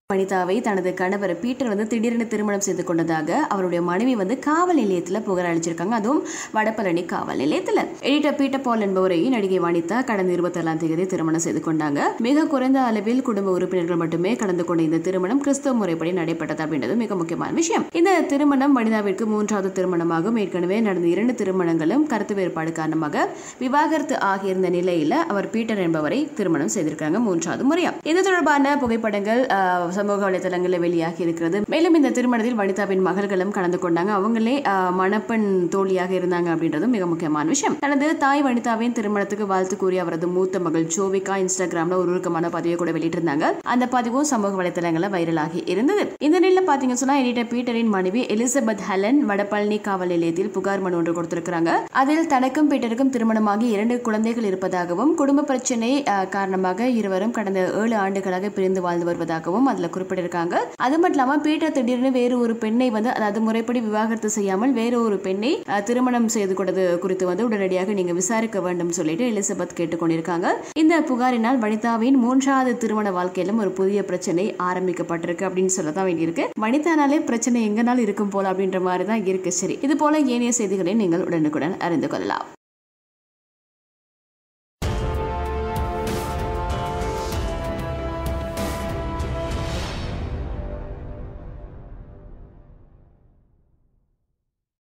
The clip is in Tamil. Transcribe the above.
வனிதாவை தனது கணவர் பீட்டர் வந்து திடீரென திருமணம் செய்து கொண்டதாக அவருடைய மனைவி வந்து காவல் நிலையத்தில் புகார் அளிச்சிருக்காங்க அதுவும் வடபழனி காவல் நிலையத்தில் எடிட்டர் பீட்டர் பால் என்பவரை நடிகை வனிதா கடந்த இருபத்தி ஏழாம் தேதி திருமணம் செய்து கொண்டாங்க மிக குறைந்த அளவில் குடும்ப உறுப்பினர்கள் மட்டுமே கலந்து கொண்ட இந்த திருமணம் கிறிஸ்தவ முறைப்படி நடைபெற்றது அப்படின்றது மிக முக்கியமான விஷயம் இந்த திருமணம் வனிதாவிற்கு மூன்றாவது திருமணமாகும் ஏற்கனவே நடந்த இரண்டு திருமணங்களும் கருத்து வேறுபாடு காரணமாக விவாகரத்து ஆகியிருந்த நிலையில அவர் பீட்டர் என்பவரை திருமணம் செய்திருக்காங்க மூன்றாவது முறையா இது தொடர்பான புகைப்படங்கள் ஆஹ், சமூக வலைதளங்களில் வெளியாகி இருக்கிறது மேலும் இந்த திருமணத்தில் வனிதாவின் மகள்களும் கலந்து கொண்டாங்க அவங்களே ஆஹ், மணப்பெண் தோழியாக இருந்தாங்க அப்படின்றதும் மிக முக்கியமான விஷயம் தனது தாய் வனிதாவின் திருமணத்துக்கு வாழ்த்து கூறிய அவரது மூத்த மகள் ஜோவிகா இன்ஸ்டாகிராம்ல ஒரு உருக்கமான பதிவை கூட வெளியிட்டிருந்தாங்க அந்த பதிவும் சமூக வலைதளங்களில் வைரலாகி இருந்தது இந்த நிலையில் பாத்தீங்கன்னு சொன்னா எடிட்டர் பீட்டரின் மனைவி எலிசபெத் ஹெலன் வடபழனி காவல் நிலையத்தில் புகார் மனு ஒன்று கொடுத்திருக்கிறாங்க அதில் தனக்கும் பீட்டருக்கும் திருமணமாகி இரண்டு குழந்தைகள் இருப்பதாகவும் குடும்ப பிரச்சனை ஆஹ், காரணமாக இருவரும் கடந்த ஏழு ஆண்டுகளாக பிரிந்து வாழ்ந்து வருவதாகவும் அதுல குறிப்பிட்டிருக்காங்க அது மட்டும் இல்லாம பீட்டர் திடீர்னு வேறு ஒரு பெண்ணை வந்து அதாவது முறைப்படி விவாகரத்து செய்யாமல் வேறு ஒரு பெண்ணை ஆஹ், திருமணம் செய்து கொண்டது குறித்து வந்து உடனடியாக நீங்க விசாரிக்க வேண்டும் சொல்லிட்டு எலிசபெத் கேட்டுக்கொண்டிருக்காங்க இந்த புகாரினால் வனிதாவின் மூன்றாவது திருமண வாழ்க்கையிலும் ஒரு புதிய பிரச்சனை ஆரம்பிக்கப்பட்டிருக்கு அப்படின்னு சொல்லதான் வேண்டியிருக்கு வனிதானாலே பிரச்சனை எங்கனாலும் இருக்கும் போல அப்படின்ற மாதிரி தான் இருக்கு சரி இது போல ஏனைய செய்திகளை நீங்கள் உடனுக்குடன் அறிந்து கொள்ளலாம்